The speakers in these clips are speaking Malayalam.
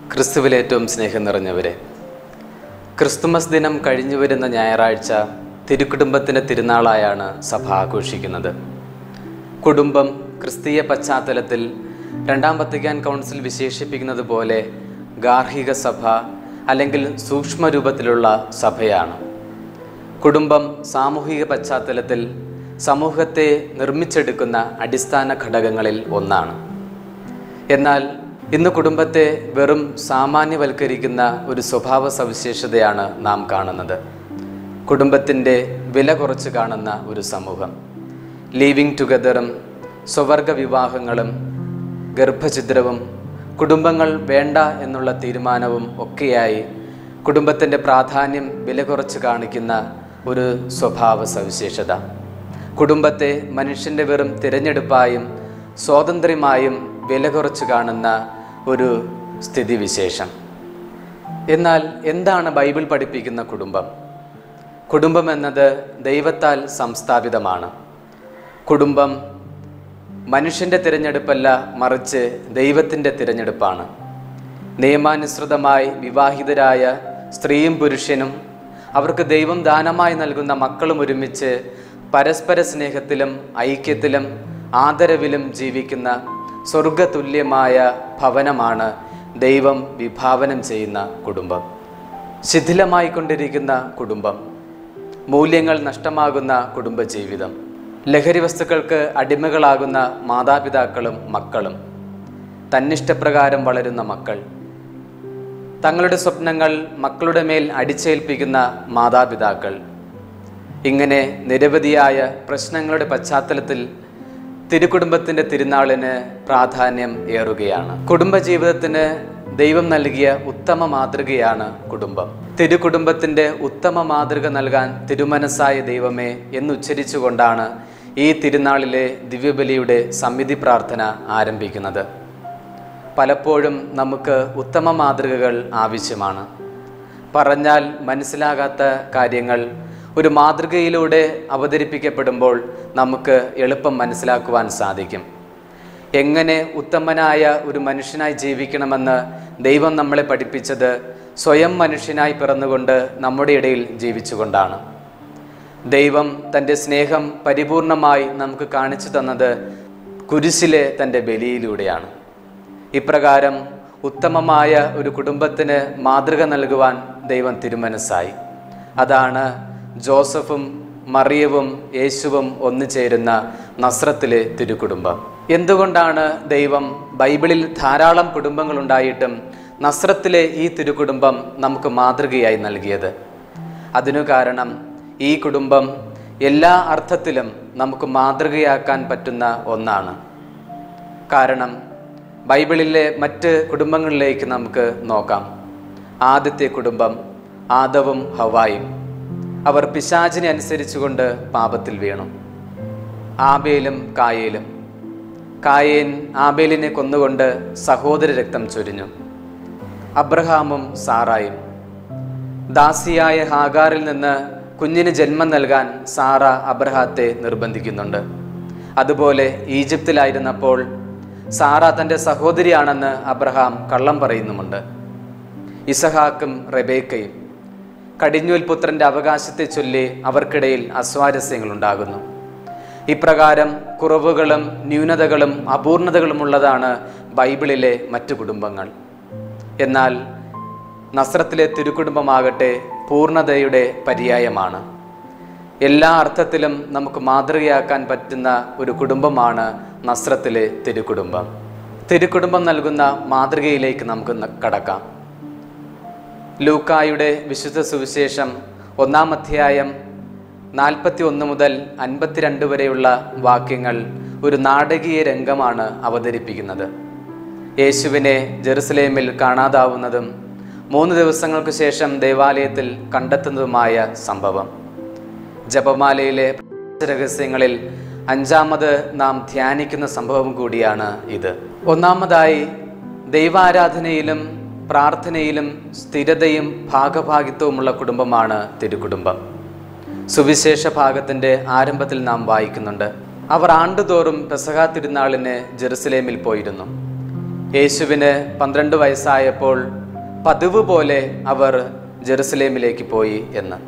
ക്രിസ്തുവിൽ ഏറ്റവും സ്നേഹം നിറഞ്ഞവരെ ക്രിസ്തുമസ് ദിനം കഴിഞ്ഞു വരുന്ന ഞായറാഴ്ച തിരുക്കുടുംബത്തിൻ്റെ തിരുനാളായാണ് സഭ ആഘോഷിക്കുന്നത് കുടുംബം ക്രിസ്തീയ പശ്ചാത്തലത്തിൽ രണ്ടാം വത്തിക്കാൻ കൗൺസിൽ വിശേഷിപ്പിക്കുന്നത് പോലെ ഗാർഹിക സഭ അല്ലെങ്കിൽ സൂക്ഷ്മ രൂപത്തിലുള്ള സഭയാണ് കുടുംബം സാമൂഹിക പശ്ചാത്തലത്തിൽ സമൂഹത്തെ നിർമ്മിച്ചെടുക്കുന്ന അടിസ്ഥാന ഘടകങ്ങളിൽ ഒന്നാണ് എന്നാൽ ഇന്ന് കുടുംബത്തെ വെറും സാമാന്യവൽക്കരിക്കുന്ന ഒരു സ്വഭാവ സവിശേഷതയാണ് നാം കാണുന്നത് കുടുംബത്തിൻ്റെ വില കുറച്ച് കാണുന്ന ഒരു സമൂഹം ലീവിങ് ടുഗദറും സ്വവർഗ വിവാഹങ്ങളും ഗർഭഛിദ്രവും കുടുംബങ്ങൾ വേണ്ട എന്നുള്ള തീരുമാനവും ഒക്കെയായി കുടുംബത്തിൻ്റെ പ്രാധാന്യം വില കുറച്ച് കാണിക്കുന്ന ഒരു സ്വഭാവ സവിശേഷത കുടുംബത്തെ മനുഷ്യൻ്റെ വെറും തിരഞ്ഞെടുപ്പായും സ്വാതന്ത്ര്യമായും വില കുറച്ച് കാണുന്ന ഒരു സ്ഥിതിവിശേഷം എന്നാൽ എന്താണ് ബൈബിൾ പഠിപ്പിക്കുന്ന കുടുംബം കുടുംബം എന്നത് ദൈവത്താൽ സംസ്ഥാപിതമാണ് കുടുംബം മനുഷ്യൻ്റെ തിരഞ്ഞെടുപ്പല്ല മറിച്ച് ദൈവത്തിൻ്റെ തിരഞ്ഞെടുപ്പാണ് നിയമാനുസൃതമായി വിവാഹിതരായ സ്ത്രീയും പുരുഷനും അവർക്ക് ദൈവം ദാനമായി നൽകുന്ന മക്കളും ഒരുമിച്ച് പരസ്പര സ്നേഹത്തിലും ഐക്യത്തിലും ആദരവിലും ജീവിക്കുന്ന സ്വർഗതുല്യമായ ഭവനമാണ് ദൈവം വിഭാവനം ചെയ്യുന്ന കുടുംബം ശിഥിലമായിക്കൊണ്ടിരിക്കുന്ന കുടുംബം മൂല്യങ്ങൾ നഷ്ടമാകുന്ന കുടുംബജീവിതം ലഹരി വസ്തുക്കൾക്ക് അടിമകളാകുന്ന മാതാപിതാക്കളും മക്കളും തന്നിഷ്ടപ്രകാരം വളരുന്ന മക്കൾ തങ്ങളുടെ സ്വപ്നങ്ങൾ മക്കളുടെ മേൽ അടിച്ചേൽപ്പിക്കുന്ന മാതാപിതാക്കൾ ഇങ്ങനെ നിരവധിയായ പ്രശ്നങ്ങളുടെ പശ്ചാത്തലത്തിൽ തിരുക്കുടുംബത്തിൻ്റെ തിരുനാളിന് പ്രാധാന്യം ഏറുകയാണ് കുടുംബജീവിതത്തിന് ദൈവം നൽകിയ ഉത്തമ മാതൃകയാണ് കുടുംബം തിരുക്കുടുംബത്തിൻ്റെ ഉത്തമ മാതൃക നൽകാൻ തിരുമനസ്സായ ദൈവമേ എന്നുച്ചരിച്ചുകൊണ്ടാണ് ഈ തിരുനാളിലെ ദിവ്യബലിയുടെ സമിതി പ്രാർത്ഥന ആരംഭിക്കുന്നത് പലപ്പോഴും നമുക്ക് ഉത്തമ മാതൃകകൾ ആവശ്യമാണ് പറഞ്ഞാൽ മനസ്സിലാകാത്ത കാര്യങ്ങൾ ഒരു മാതൃകയിലൂടെ അവതരിപ്പിക്കപ്പെടുമ്പോൾ നമുക്ക് എളുപ്പം മനസ്സിലാക്കുവാൻ സാധിക്കും എങ്ങനെ ഉത്തമനായ ഒരു മനുഷ്യനായി ജീവിക്കണമെന്ന് ദൈവം നമ്മളെ പഠിപ്പിച്ചത് സ്വയം മനുഷ്യനായി പിറന്നുകൊണ്ട് നമ്മുടെ ഇടയിൽ ജീവിച്ചുകൊണ്ടാണ് ദൈവം തൻ്റെ സ്നേഹം പരിപൂർണമായി നമുക്ക് കാണിച്ചു തന്നത് കുരിശിലെ തൻ്റെ ബലിയിലൂടെയാണ് ഇപ്രകാരം ഉത്തമമായ ഒരു കുടുംബത്തിന് മാതൃക നൽകുവാൻ ദൈവം തിരുമനസ്സായി അതാണ് ജോസഫും മറിയവും യേശുവും ഒന്നു ചേരുന്ന നസ്രത്തിലെ തിരുക്കുടുംബം എന്തുകൊണ്ടാണ് ദൈവം ബൈബിളിൽ ധാരാളം കുടുംബങ്ങളുണ്ടായിട്ടും നസ്രത്തിലെ ഈ തിരുക്കുടുംബം നമുക്ക് മാതൃകയായി നൽകിയത് അതിനു കാരണം ഈ കുടുംബം എല്ലാ അർത്ഥത്തിലും നമുക്ക് മാതൃകയാക്കാൻ പറ്റുന്ന ഒന്നാണ് കാരണം ബൈബിളിലെ മറ്റ് കുടുംബങ്ങളിലേക്ക് നമുക്ക് നോക്കാം ആദ്യത്തെ കുടുംബം ആദവും ഹവായും അവർ പിശാചിനെ അനുസരിച്ചുകൊണ്ട് പാപത്തിൽ വീണു ആബേലും കായേലും കായേൻ ആബേലിനെ കൊന്നുകൊണ്ട് സഹോദര രക്തം ചൊരിഞ്ഞു അബ്രഹാമും സാറായും ദാസിയായ ഹാഗാറിൽ നിന്ന് കുഞ്ഞിന് ജന്മം നൽകാൻ സാറ അബ്രഹാത്തെ നിർബന്ധിക്കുന്നുണ്ട് അതുപോലെ ഈജിപ്തിലായിരുന്നപ്പോൾ സാറ തൻ്റെ സഹോദരിയാണെന്ന് അബ്രഹാം കള്ളം പറയുന്നുമുണ്ട് ഇസഹാക്കും റെബേക്കയും കടിഞ്ഞൂൽ പുത്രൻ്റെ അവകാശത്തെ ചൊല്ലി അവർക്കിടയിൽ അസ്വാരസ്യങ്ങളുണ്ടാകുന്നു ഇപ്രകാരം കുറവുകളും ന്യൂനതകളും അപൂർണതകളുമുള്ളതാണ് ബൈബിളിലെ മറ്റു കുടുംബങ്ങൾ എന്നാൽ നസ്രത്തിലെ തിരുക്കുടുംബമാകട്ടെ പൂർണ്ണതയുടെ പര്യായമാണ് എല്ലാ അർത്ഥത്തിലും നമുക്ക് മാതൃകയാക്കാൻ പറ്റുന്ന ഒരു കുടുംബമാണ് നസ്രത്തിലെ തിരുക്കുടുംബം തിരുക്കുടുംബം നൽകുന്ന മാതൃകയിലേക്ക് നമുക്ക് ന- കടക്കാം ലൂക്കായുടെ വിശുദ്ധ സുവിശേഷം ഒന്നാം അധ്യായം നാൽപ്പത്തി ഒന്ന് മുതൽ അൻപത്തിരണ്ട് വരെയുള്ള വാക്യങ്ങൾ ഒരു നാടകീയ രംഗമാണ് അവതരിപ്പിക്കുന്നത് യേശുവിനെ ജെറുസലേമിൽ കാണാതാവുന്നതും മൂന്ന് ദിവസങ്ങൾക്ക് ശേഷം ദേവാലയത്തിൽ കണ്ടെത്തുന്നതുമായ സംഭവം ജപമാലയിലെ രഹസ്യങ്ങളിൽ അഞ്ചാമത് നാം ധ്യാനിക്കുന്ന സംഭവം കൂടിയാണ് ഇത് ഒന്നാമതായി ദൈവാരാധനയിലും പ്രാർത്ഥനയിലും സ്ഥിരതയും ഭാഗഭാഗിത്വവുമുള്ള കുടുംബമാണ് തിരുക്കുടുംബം സുവിശേഷ ഭാഗത്തിൻ്റെ ആരംഭത്തിൽ നാം വായിക്കുന്നുണ്ട് അവർ ആണ്ടുതോറും പെസഹ തിരുനാളിന് ജെറുസലേമിൽ പോയിരുന്നു യേശുവിന് പന്ത്രണ്ട് വയസ്സായപ്പോൾ പതിവ് പോലെ അവർ ജെറുസലേമിലേക്ക് പോയി എന്ന്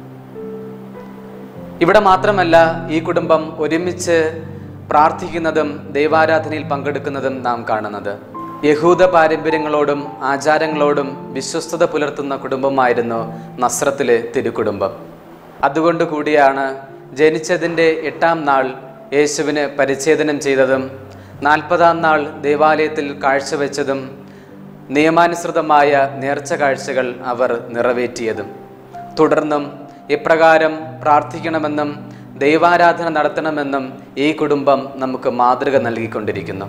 ഇവിടെ മാത്രമല്ല ഈ കുടുംബം ഒരുമിച്ച് പ്രാർത്ഥിക്കുന്നതും ദൈവാരാധനയിൽ പങ്കെടുക്കുന്നതും നാം കാണുന്നത് യഹൂദ പാരമ്പര്യങ്ങളോടും ആചാരങ്ങളോടും വിശ്വസ്തത പുലർത്തുന്ന കുടുംബമായിരുന്നു നസ്രത്തിലെ തിരുക്കുടുംബം അതുകൊണ്ട് കൂടിയാണ് ജനിച്ചതിൻ്റെ എട്ടാം നാൾ യേശുവിന് പരിച്ഛേദനം ചെയ്തതും നാൽപ്പതാം നാൾ ദേവാലയത്തിൽ കാഴ്ചവെച്ചതും നിയമാനുസൃതമായ നേർച്ച കാഴ്ചകൾ അവർ നിറവേറ്റിയതും തുടർന്നും ഇപ്രകാരം പ്രാർത്ഥിക്കണമെന്നും ദൈവാരാധന നടത്തണമെന്നും ഈ കുടുംബം നമുക്ക് മാതൃക നൽകിക്കൊണ്ടിരിക്കുന്നു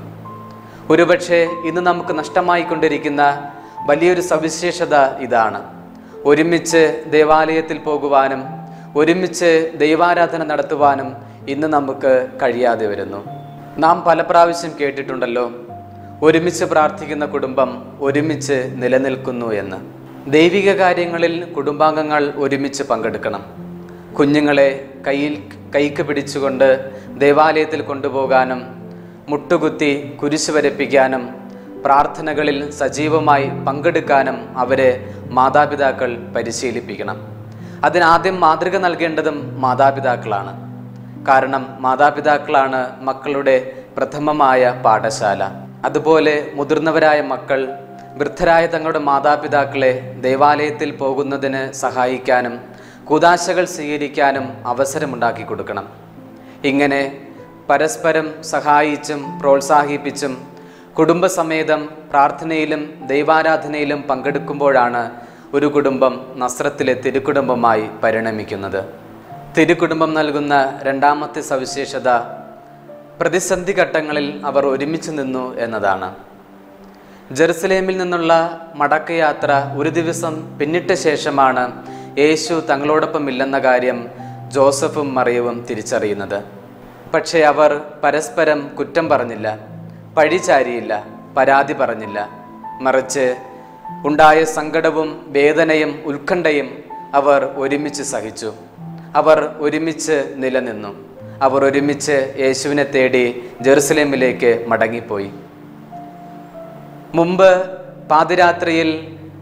ഒരുപക്ഷെ ഇന്ന് നമുക്ക് നഷ്ടമായിക്കൊണ്ടിരിക്കുന്ന വലിയൊരു സവിശേഷത ഇതാണ് ഒരുമിച്ച് ദേവാലയത്തിൽ പോകുവാനും ഒരുമിച്ച് ദൈവാരാധന നടത്തുവാനും ഇന്ന് നമുക്ക് കഴിയാതെ വരുന്നു നാം പല പ്രാവശ്യം കേട്ടിട്ടുണ്ടല്ലോ ഒരുമിച്ച് പ്രാർത്ഥിക്കുന്ന കുടുംബം ഒരുമിച്ച് നിലനിൽക്കുന്നു എന്ന് ദൈവിക കാര്യങ്ങളിൽ കുടുംബാംഗങ്ങൾ ഒരുമിച്ച് പങ്കെടുക്കണം കുഞ്ഞുങ്ങളെ കയ്യിൽ കൈക്ക് പിടിച്ചുകൊണ്ട് ദേവാലയത്തിൽ കൊണ്ടുപോകാനും മുട്ടുകുത്തി കുരിശ് വരപ്പിക്കാനും പ്രാർത്ഥനകളിൽ സജീവമായി പങ്കെടുക്കാനും അവരെ മാതാപിതാക്കൾ പരിശീലിപ്പിക്കണം അതിനാദ്യം മാതൃക നൽകേണ്ടതും മാതാപിതാക്കളാണ് കാരണം മാതാപിതാക്കളാണ് മക്കളുടെ പ്രഥമമായ പാഠശാല അതുപോലെ മുതിർന്നവരായ മക്കൾ വൃദ്ധരായ തങ്ങളുടെ മാതാപിതാക്കളെ ദേവാലയത്തിൽ പോകുന്നതിന് സഹായിക്കാനും കുതാശകൾ സ്വീകരിക്കാനും അവസരമുണ്ടാക്കി കൊടുക്കണം ഇങ്ങനെ പരസ്പരം സഹായിച്ചും പ്രോത്സാഹിപ്പിച്ചും കുടുംബസമേതം പ്രാർത്ഥനയിലും ദൈവാരാധനയിലും പങ്കെടുക്കുമ്പോഴാണ് ഒരു കുടുംബം നസ്രത്തിലെ തിരുക്കുടുംബമായി പരിണമിക്കുന്നത് തിരുക്കുടുംബം നൽകുന്ന രണ്ടാമത്തെ സവിശേഷത പ്രതിസന്ധി ഘട്ടങ്ങളിൽ അവർ ഒരുമിച്ച് നിന്നു എന്നതാണ് ജെറുസലേമിൽ നിന്നുള്ള മടക്കയാത്ര ഒരു ദിവസം പിന്നിട്ട ശേഷമാണ് യേശു തങ്ങളോടൊപ്പം ഇല്ലെന്ന കാര്യം ജോസഫും മറിയവും തിരിച്ചറിയുന്നത് പക്ഷേ അവർ പരസ്പരം കുറ്റം പറഞ്ഞില്ല പഴിചാരിയില്ല പരാതി പറഞ്ഞില്ല മറിച്ച് ഉണ്ടായ സങ്കടവും വേദനയും ഉത്കണ്ഠയും അവർ ഒരുമിച്ച് സഹിച്ചു അവർ ഒരുമിച്ച് നിലനിന്നു അവർ ഒരുമിച്ച് യേശുവിനെ തേടി ജെറുസലേമിലേക്ക് മടങ്ങിപ്പോയി മുമ്പ് പാതിരാത്രിയിൽ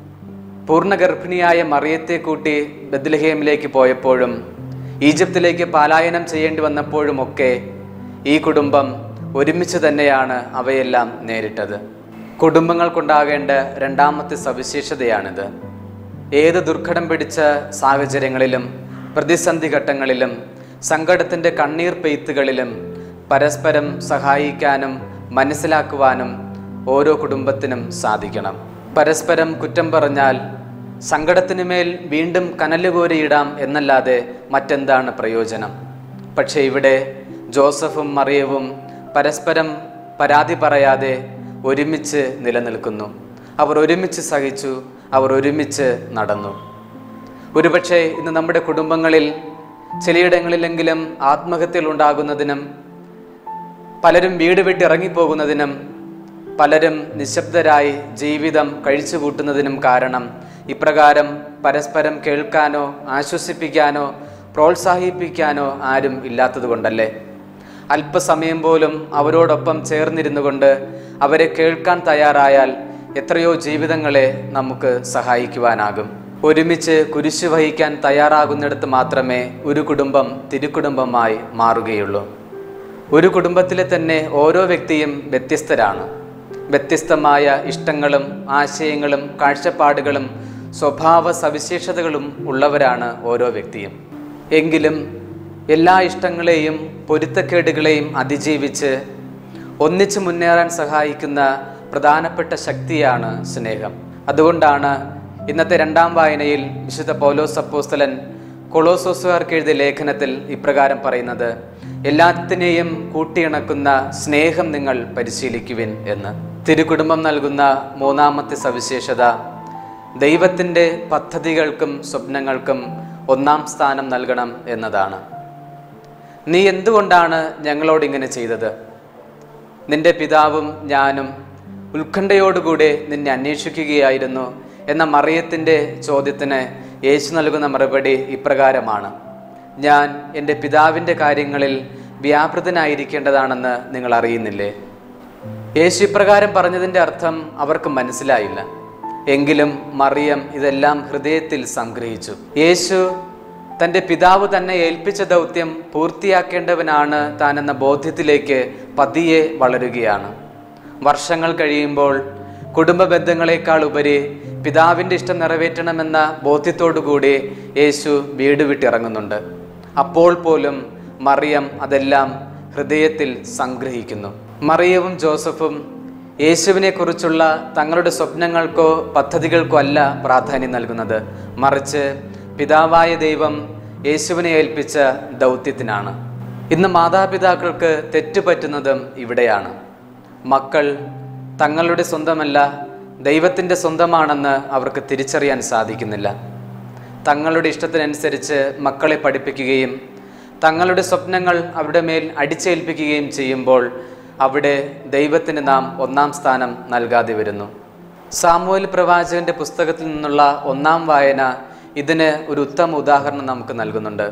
പൂർണ്ണഗർഭിണിയായ മറിയത്തെ കൂട്ടി ബദ്ലഹേമിലേക്ക് പോയപ്പോഴും ഈജിപ്തിലേക്ക് പലായനം ചെയ്യേണ്ടി വന്നപ്പോഴുമൊക്കെ ഈ കുടുംബം ഒരുമിച്ച് തന്നെയാണ് അവയെല്ലാം നേരിട്ടത് കുടുംബങ്ങൾക്കുണ്ടാകേണ്ട രണ്ടാമത്തെ സവിശേഷതയാണിത് ഏത് ദുർഘടം പിടിച്ച സാഹചര്യങ്ങളിലും പ്രതിസന്ധി ഘട്ടങ്ങളിലും സങ്കടത്തിൻ്റെ കണ്ണീർ പെയ്ത്തുകളിലും പരസ്പരം സഹായിക്കാനും മനസ്സിലാക്കുവാനും ഓരോ കുടുംബത്തിനും സാധിക്കണം പരസ്പരം കുറ്റം പറഞ്ഞാൽ സങ്കടത്തിനുമേൽ വീണ്ടും കനലുകോരിയിടാം എന്നല്ലാതെ മറ്റെന്താണ് പ്രയോജനം പക്ഷേ ഇവിടെ ജോസഫും മറിയവും പരസ്പരം പരാതി പറയാതെ ഒരുമിച്ച് നിലനിൽക്കുന്നു അവർ ഒരുമിച്ച് സഹിച്ചു അവർ ഒരുമിച്ച് നടന്നു ഒരുപക്ഷെ ഇന്ന് നമ്മുടെ കുടുംബങ്ങളിൽ ചിലയിടങ്ങളിലെങ്കിലും ആത്മഹത്യകൾ ഉണ്ടാകുന്നതിനും പലരും വീട് വിട്ട് ഇറങ്ങിപ്പോകുന്നതിനും പലരും നിശബ്ദരായി ജീവിതം കഴിച്ചുകൂട്ടുന്നതിനും കാരണം ഇപ്രകാരം പരസ്പരം കേൾക്കാനോ ആശ്വസിപ്പിക്കാനോ പ്രോത്സാഹിപ്പിക്കാനോ ആരും ഇല്ലാത്തതുകൊണ്ടല്ലേ അല്പസമയം പോലും അവരോടൊപ്പം ചേർന്നിരുന്നു കൊണ്ട് അവരെ കേൾക്കാൻ തയ്യാറായാൽ എത്രയോ ജീവിതങ്ങളെ നമുക്ക് സഹായിക്കുവാനാകും ഒരുമിച്ച് കുരിശു വഹിക്കാൻ തയ്യാറാകുന്നിടത്ത് മാത്രമേ ഒരു കുടുംബം തിരുക്കുടുംബമായി മാറുകയുള്ളൂ ഒരു കുടുംബത്തിലെ തന്നെ ഓരോ വ്യക്തിയും വ്യത്യസ്തരാണ് വ്യത്യസ്തമായ ഇഷ്ടങ്ങളും ആശയങ്ങളും കാഴ്ചപ്പാടുകളും സ്വഭാവ സവിശേഷതകളും ഉള്ളവരാണ് ഓരോ വ്യക്തിയും എങ്കിലും എല്ലാ ഇഷ്ടങ്ങളെയും പൊരുത്തക്കേടുകളെയും അതിജീവിച്ച് ഒന്നിച്ചു മുന്നേറാൻ സഹായിക്കുന്ന പ്രധാനപ്പെട്ട ശക്തിയാണ് സ്നേഹം അതുകൊണ്ടാണ് ഇന്നത്തെ രണ്ടാം വായനയിൽ വിശുദ്ധ പൗലോസ് അപ്പോസ്തലൻ കൊളോസോസുകാർക്ക് എഴുതിയ ലേഖനത്തിൽ ഇപ്രകാരം പറയുന്നത് എല്ലാത്തിനെയും കൂട്ടിയിണക്കുന്ന സ്നേഹം നിങ്ങൾ പരിശീലിക്കുവിൻ എന്ന് തിരുകുടുംബം നൽകുന്ന മൂന്നാമത്തെ സവിശേഷത ദൈവത്തിൻ്റെ പദ്ധതികൾക്കും സ്വപ്നങ്ങൾക്കും ഒന്നാം സ്ഥാനം നൽകണം എന്നതാണ് നീ എന്തുകൊണ്ടാണ് ഞങ്ങളോട് ഇങ്ങനെ ചെയ്തത് നിന്റെ പിതാവും ഞാനും ഉത്കണ്ഠയോടുകൂടെ നിന്നെ അന്വേഷിക്കുകയായിരുന്നു എന്ന മറിയത്തിൻ്റെ ചോദ്യത്തിന് യേശു നൽകുന്ന മറുപടി ഇപ്രകാരമാണ് ഞാൻ എൻ്റെ പിതാവിൻ്റെ കാര്യങ്ങളിൽ വ്യാപൃതനായിരിക്കേണ്ടതാണെന്ന് നിങ്ങൾ അറിയുന്നില്ലേ യേശു ഇപ്രകാരം പറഞ്ഞതിൻ്റെ അർത്ഥം അവർക്ക് മനസ്സിലായില്ല എങ്കിലും മറിയം ഇതെല്ലാം ഹൃദയത്തിൽ സംഗ്രഹിച്ചു യേശു തൻ്റെ പിതാവ് തന്നെ ഏൽപ്പിച്ച ദൗത്യം പൂർത്തിയാക്കേണ്ടവനാണ് താനെന്ന ബോധ്യത്തിലേക്ക് പതിയെ വളരുകയാണ് വർഷങ്ങൾ കഴിയുമ്പോൾ കുടുംബ ബന്ധങ്ങളെക്കാൾ ഉപരി പിതാവിൻ്റെ ഇഷ്ടം നിറവേറ്റണമെന്ന ബോധ്യത്തോടുകൂടി യേശു വീട് വിട്ടിറങ്ങുന്നുണ്ട് അപ്പോൾ പോലും മറിയം അതെല്ലാം ഹൃദയത്തിൽ സംഗ്രഹിക്കുന്നു മറിയവും ജോസഫും യേശുവിനെ കുറിച്ചുള്ള തങ്ങളുടെ സ്വപ്നങ്ങൾക്കോ പദ്ധതികൾക്കോ അല്ല പ്രാധാന്യം നൽകുന്നത് മറിച്ച് പിതാവായ ദൈവം യേശുവിനെ ഏൽപ്പിച്ച ദൗത്യത്തിനാണ് ഇന്ന് മാതാപിതാക്കൾക്ക് തെറ്റുപറ്റുന്നതും ഇവിടെയാണ് മക്കൾ തങ്ങളുടെ സ്വന്തമല്ല ദൈവത്തിൻ്റെ സ്വന്തമാണെന്ന് അവർക്ക് തിരിച്ചറിയാൻ സാധിക്കുന്നില്ല തങ്ങളുടെ ഇഷ്ടത്തിനനുസരിച്ച് മക്കളെ പഠിപ്പിക്കുകയും തങ്ങളുടെ സ്വപ്നങ്ങൾ അവരുടെ മേൽ അടിച്ചേൽപ്പിക്കുകയും ചെയ്യുമ്പോൾ അവിടെ ദൈവത്തിന് നാം ഒന്നാം സ്ഥാനം നൽകാതെ വരുന്നു സാമൂഹൽ പ്രവാചകന്റെ പുസ്തകത്തിൽ നിന്നുള്ള ഒന്നാം വായന ഇതിന് ഒരു ഉത്തമ ഉദാഹരണം നമുക്ക് നൽകുന്നുണ്ട്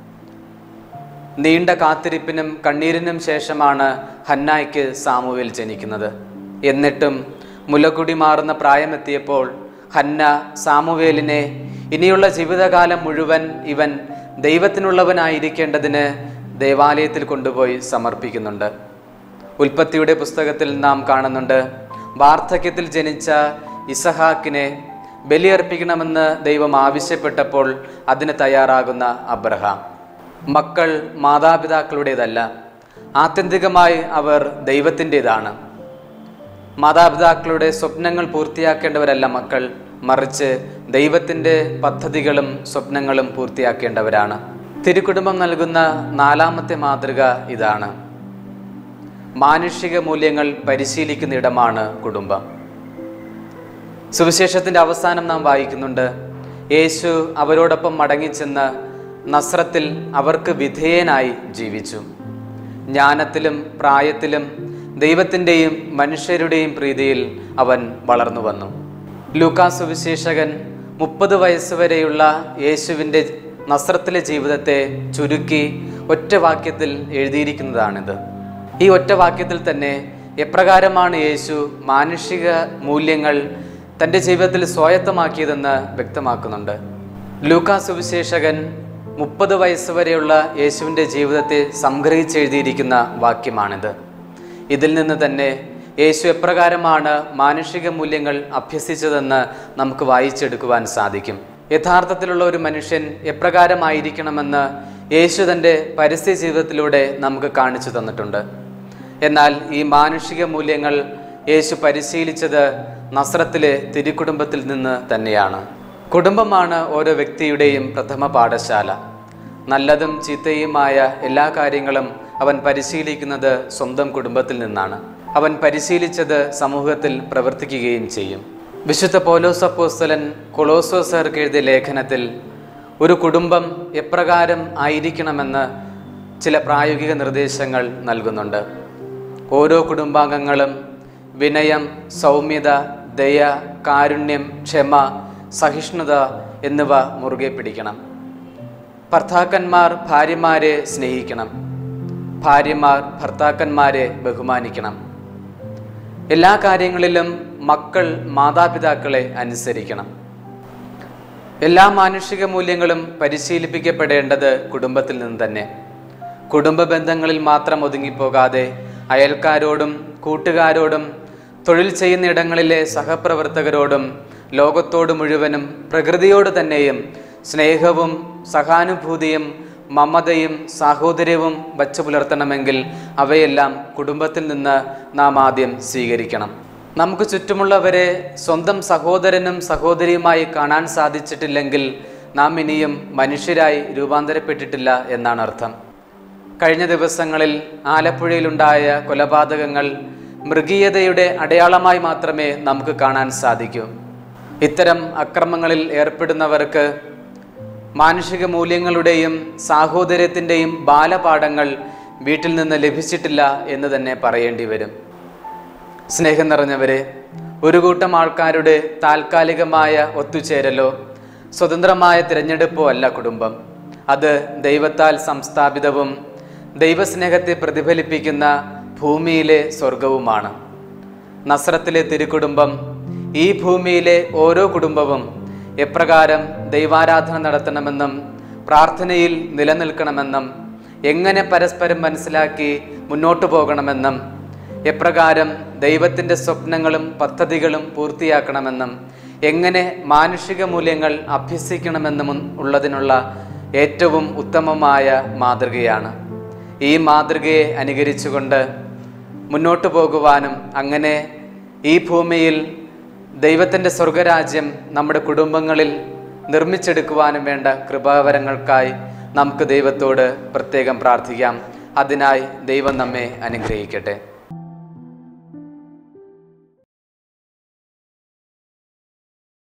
നീണ്ട കാത്തിരിപ്പിനും കണ്ണീരിനും ശേഷമാണ് ഹന്നായ്ക്ക് സാമുവേൽ ജനിക്കുന്നത് എന്നിട്ടും മുലകുടി മാറുന്ന പ്രായമെത്തിയപ്പോൾ ഹന്ന സാമുവേലിനെ ഇനിയുള്ള ജീവിതകാലം മുഴുവൻ ഇവൻ ദൈവത്തിനുള്ളവനായിരിക്കേണ്ടതിന് ദേവാലയത്തിൽ കൊണ്ടുപോയി സമർപ്പിക്കുന്നുണ്ട് ഉൽപ്പത്തിയുടെ പുസ്തകത്തിൽ നാം കാണുന്നുണ്ട് വാർദ്ധക്യത്തിൽ ജനിച്ച ഇസഹാക്കിനെ ബലിയർപ്പിക്കണമെന്ന് ദൈവം ആവശ്യപ്പെട്ടപ്പോൾ അതിന് തയ്യാറാകുന്ന അബ്രഹാം മക്കൾ മാതാപിതാക്കളുടേതല്ല ആത്യന്തികമായി അവർ ദൈവത്തിൻ്റെതാണ് മാതാപിതാക്കളുടെ സ്വപ്നങ്ങൾ പൂർത്തിയാക്കേണ്ടവരല്ല മക്കൾ മറിച്ച് ദൈവത്തിൻ്റെ പദ്ധതികളും സ്വപ്നങ്ങളും പൂർത്തിയാക്കേണ്ടവരാണ് തിരുക്കുടുംബം നൽകുന്ന നാലാമത്തെ മാതൃക ഇതാണ് മാനുഷിക മൂല്യങ്ങൾ പരിശീലിക്കുന്ന ഇടമാണ് കുടുംബം സുവിശേഷത്തിൻ്റെ അവസാനം നാം വായിക്കുന്നുണ്ട് യേശു അവരോടൊപ്പം മടങ്ങിച്ചെന്ന് നസ്രത്തിൽ അവർക്ക് വിധേയനായി ജീവിച്ചു ജ്ഞാനത്തിലും പ്രായത്തിലും ദൈവത്തിൻ്റെയും മനുഷ്യരുടെയും പ്രീതിയിൽ അവൻ വളർന്നു വന്നു ലൂക്കാ സുവിശേഷകൻ മുപ്പത് വയസ്സ് വരെയുള്ള യേശുവിൻ്റെ നസ്രത്തിലെ ജീവിതത്തെ ചുരുക്കി ഒറ്റ വാക്യത്തിൽ എഴുതിയിരിക്കുന്നതാണിത് ഈ ഒറ്റ വാക്യത്തിൽ തന്നെ എപ്രകാരമാണ് യേശു മാനുഷിക മൂല്യങ്ങൾ തൻ്റെ ജീവിതത്തിൽ സ്വായത്തമാക്കിയതെന്ന് വ്യക്തമാക്കുന്നുണ്ട് ലൂക്കാ സുവിശേഷകൻ മുപ്പത് വയസ്സ് വരെയുള്ള യേശുവിൻ്റെ ജീവിതത്തെ സംഗ്രഹിച്ചെഴുതിയിരിക്കുന്ന വാക്യമാണിത് ഇതിൽ നിന്ന് തന്നെ യേശു എപ്രകാരമാണ് മാനുഷിക മൂല്യങ്ങൾ അഭ്യസിച്ചതെന്ന് നമുക്ക് വായിച്ചെടുക്കുവാൻ സാധിക്കും യഥാർത്ഥത്തിലുള്ള ഒരു മനുഷ്യൻ എപ്രകാരമായിരിക്കണമെന്ന് യേശു തൻ്റെ പരസ്യ ജീവിതത്തിലൂടെ നമുക്ക് കാണിച്ചു തന്നിട്ടുണ്ട് എന്നാൽ ഈ മാനുഷിക മൂല്യങ്ങൾ യേശു പരിശീലിച്ചത് നസ്രത്തിലെ തിരുക്കുടുംബത്തിൽ നിന്ന് തന്നെയാണ് കുടുംബമാണ് ഓരോ വ്യക്തിയുടെയും പ്രഥമ പാഠശാല നല്ലതും ചീത്തയുമായ എല്ലാ കാര്യങ്ങളും അവൻ പരിശീലിക്കുന്നത് സ്വന്തം കുടുംബത്തിൽ നിന്നാണ് അവൻ പരിശീലിച്ചത് സമൂഹത്തിൽ പ്രവർത്തിക്കുകയും ചെയ്യും വിശുദ്ധ പൗലോസ് അപ്പോസ്തലൻ കൊളോസോസർക്ക് എഴുതിയ ലേഖനത്തിൽ ഒരു കുടുംബം എപ്രകാരം ആയിരിക്കണമെന്ന് ചില പ്രായോഗിക നിർദ്ദേശങ്ങൾ നൽകുന്നുണ്ട് ഓരോ കുടുംബാംഗങ്ങളും വിനയം സൗമ്യത ദയ കാരുണ്യം ക്ഷമ സഹിഷ്ണുത എന്നിവ മുറുകെ പിടിക്കണം ഭർത്താക്കന്മാർ ഭാര്യമാരെ സ്നേഹിക്കണം ഭാര്യമാർ ഭർത്താക്കന്മാരെ ബഹുമാനിക്കണം എല്ലാ കാര്യങ്ങളിലും മക്കൾ മാതാപിതാക്കളെ അനുസരിക്കണം എല്ലാ മാനുഷിക മൂല്യങ്ങളും പരിശീലിപ്പിക്കപ്പെടേണ്ടത് കുടുംബത്തിൽ നിന്ന് തന്നെ കുടുംബ ബന്ധങ്ങളിൽ മാത്രം ഒതുങ്ങിപ്പോകാതെ അയൽക്കാരോടും കൂട്ടുകാരോടും തൊഴിൽ ചെയ്യുന്ന ഇടങ്ങളിലെ സഹപ്രവർത്തകരോടും ലോകത്തോട് മുഴുവനും പ്രകൃതിയോട് തന്നെയും സ്നേഹവും സഹാനുഭൂതിയും മമതയും സാഹോദര്യവും വച്ചു പുലർത്തണമെങ്കിൽ അവയെല്ലാം കുടുംബത്തിൽ നിന്ന് നാം ആദ്യം സ്വീകരിക്കണം നമുക്ക് ചുറ്റുമുള്ളവരെ സ്വന്തം സഹോദരനും സഹോദരിയുമായി കാണാൻ സാധിച്ചിട്ടില്ലെങ്കിൽ നാം ഇനിയും മനുഷ്യരായി രൂപാന്തരപ്പെട്ടിട്ടില്ല എന്നാണ് അർത്ഥം കഴിഞ്ഞ ദിവസങ്ങളിൽ ആലപ്പുഴയിലുണ്ടായ കൊലപാതകങ്ങൾ മൃഗീയതയുടെ അടയാളമായി മാത്രമേ നമുക്ക് കാണാൻ സാധിക്കൂ ഇത്തരം അക്രമങ്ങളിൽ ഏർപ്പെടുന്നവർക്ക് മാനുഷിക മൂല്യങ്ങളുടെയും സാഹോദര്യത്തിൻ്റെയും ബാലപാഠങ്ങൾ വീട്ടിൽ നിന്ന് ലഭിച്ചിട്ടില്ല എന്ന് തന്നെ പറയേണ്ടി വരും സ്നേഹം നിറഞ്ഞവരെ ഒരു കൂട്ടം ആൾക്കാരുടെ താൽക്കാലികമായ ഒത്തുചേരലോ സ്വതന്ത്രമായ തിരഞ്ഞെടുപ്പോ അല്ല കുടുംബം അത് ദൈവത്താൽ സംസ്ഥാപിതവും ദൈവസ്നേഹത്തെ പ്രതിഫലിപ്പിക്കുന്ന ഭൂമിയിലെ സ്വർഗവുമാണ് നസ്രത്തിലെ തിരുക്കുടുംബം ഈ ഭൂമിയിലെ ഓരോ കുടുംബവും എപ്രകാരം ദൈവാരാധന നടത്തണമെന്നും പ്രാർത്ഥനയിൽ നിലനിൽക്കണമെന്നും എങ്ങനെ പരസ്പരം മനസ്സിലാക്കി മുന്നോട്ടു പോകണമെന്നും എപ്രകാരം ദൈവത്തിൻ്റെ സ്വപ്നങ്ങളും പദ്ധതികളും പൂർത്തിയാക്കണമെന്നും എങ്ങനെ മാനുഷിക മൂല്യങ്ങൾ അഭ്യസിക്കണമെന്നും ഉള്ളതിനുള്ള ഏറ്റവും ഉത്തമമായ മാതൃകയാണ് ഈ മാതൃകയെ അനുകരിച്ചുകൊണ്ട് മുന്നോട്ടു പോകുവാനും അങ്ങനെ ഈ ഭൂമിയിൽ ദൈവത്തിൻ്റെ സ്വർഗരാജ്യം നമ്മുടെ കുടുംബങ്ങളിൽ നിർമ്മിച്ചെടുക്കുവാനും വേണ്ട കൃപാവരങ്ങൾക്കായി നമുക്ക് ദൈവത്തോട് പ്രത്യേകം പ്രാർത്ഥിക്കാം അതിനായി ദൈവം നമ്മെ അനുഗ്രഹിക്കട്ടെ